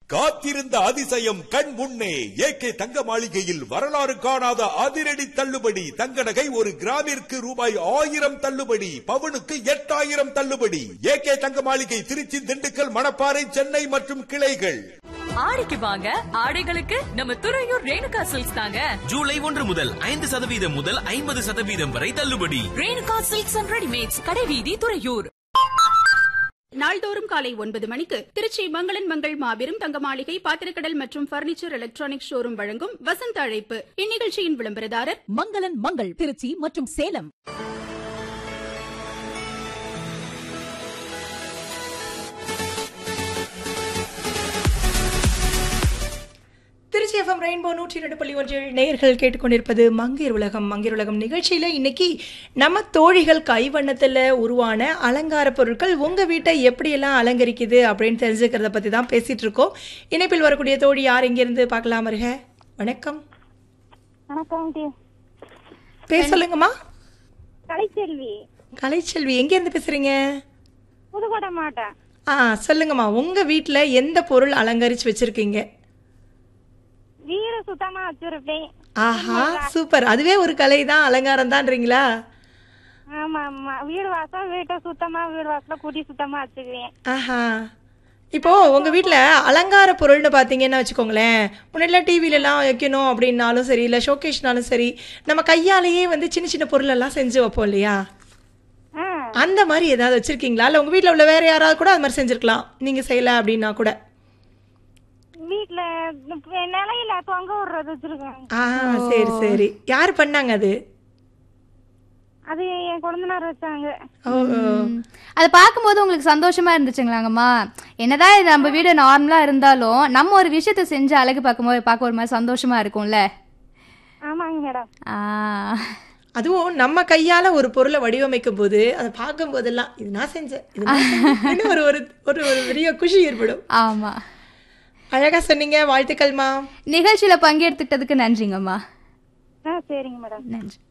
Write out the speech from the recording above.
காத்திருந்த அதிசயம் கண் முன்னே ஏகே தங்க மாளிகையில் வரலாறு காணாத அதிரடி தள்ளுபடி தங்க நகை ஒரு கிராமிற்கு ரூபாய் ஆயிரம் தள்ளுபடி பவுனுக்கு எட்டாயிரம் தள்ளுபடி ஏகே தங்க மாளிகை திருச்சி திண்டுக்கல் மணப்பாறை சென்னை மற்றும் கிளைகள் ஆடிக்கு வாங்க ஆடைகளுக்கு நம்ம துறையூர் ரேணுகா சில்க்ஸ் தாங்க ஜூலை ஒன்று முதல் ஐந்து சதவீதம் முதல் ஐம்பது சதவீதம் வரை தள்ளுபடி ரேணுகா சில்க்ஸ் அண்ட் ரெடிமேட்ஸ் கடைவீதி துறையூர் நாள்தோறும் காலை ஒன்பது மணிக்கு திருச்சி மங்களன் மங்கள் மாபெரும் தங்க மாளிகை பாத்திரக்கடல் மற்றும் பர்னிச்சர் எலக்ட்ரானிக் ஷோரூம் வழங்கும் வசந்த அழைப்பு இந்நிகழ்ச்சியின் விளம்பரதாரர் மங்களன் மங்கள் திருச்சி மற்றும் சேலம் திருச்சி எஃப்எம் ரெயின்போ நூற்றி ரெண்டு புள்ளி ஒன்றில் நேயர்கள் கேட்டுக்கொண்டிருப்பது மங்கையர் உலகம் மங்கையர் உலகம் நிகழ்ச்சியில் இன்னைக்கு நம்ம தோழிகள் கைவண்ணத்தில் உருவான அலங்கார பொருட்கள் உங்கள் வீட்டை எப்படியெல்லாம் அலங்கரிக்குது அப்படின்னு தெரிஞ்சுக்கிறத பற்றி தான் பேசிகிட்டு இருக்கோம் இணைப்பில் வரக்கூடிய தோழி யார் இங்கேருந்து பார்க்கலாம் வருக வணக்கம் வணக்கம் டி பேர் சொல்லுங்கம்மா கலைச்செல்வி கலைச்செல்வி எங்கேருந்து பேசுகிறீங்க புதுக்கோட்டை மாவட்டம் ஆ சொல்லுங்கம்மா உங்கள் வீட்டில் எந்த பொருள் அலங்கரித்து வச்சுருக்கீங்க வீடு சுத்தமா வச்சிருப்பேன் ஆஹா சூப்பர் அதுவே ஒரு கலை தான் அலங்காரம் தான்றீங்களா ஆமா ஆமா வீடு வாசல் வீட்டை சுத்தமா வீடு வாசல கூட்டி சுத்தமா வச்சுக்குவேன் ஆஹா இப்போ உங்க வீட்டில் அலங்கார பொருள்னு பார்த்தீங்கன்னா வச்சுக்கோங்களேன் முன்னாடிலாம் டிவிலலாம் வைக்கணும் அப்படின்னாலும் சரி இல்லை ஷோகேஷ்னாலும் சரி நம்ம கையாலேயே வந்து சின்ன சின்ன பொருளெல்லாம் செஞ்சு வைப்போம் இல்லையா ஆ, அந்த மாதிரி ஏதாவது வச்சுருக்கீங்களா இல்லை உங்கள் வீட்டில் உள்ள வேறு யாராவது கூட அது மாதிரி செஞ்சுருக்கலாம் நீங்கள் செய்யலை அப்படின்னா கூட வீட்டுல இப்ப நிலையில தொங்க விடுறது வச்சிருக்கேன் ஆ சரி சரி யார் பண்ணாங்க அது அது என் குழந்தைனார் வச்சாங்க ஓ ஓ. அதை பார்க்கும்போது உங்களுக்கு சந்தோஷமா இருந்துச்சுங்களாங்கம்மா என்னதான் இது நம்ம வீடு நார்மலா இருந்தாலும் நம்ம ஒரு விஷயத்த செஞ்சு அழகு பார்க்கும்போது பார்க்க ஒரு மாதிரி சந்தோஷமா இருக்கும்ல ஆமாங்க மேடம் ஆ, அதுவும் நம்ம கையால ஒரு பொருளை வடிவமைக்கும் போது அதை பார்க்கும் போதெல்லாம் இது நான் செஞ்சேன் இது நான் செஞ்சேன்னு ஒரு ஒரு ஒரு ஒரு பெரிய குஷி ஏற்படும் ஆமா அழகா சொன்னீங்க வாழ்த்துக்கள்மா நிகழ்ச்சியில பங்கெடுத்துக்கிட்டதுக்கு நன்றிங்கம்மா ஆ சரிங்க மேடம் நன்றி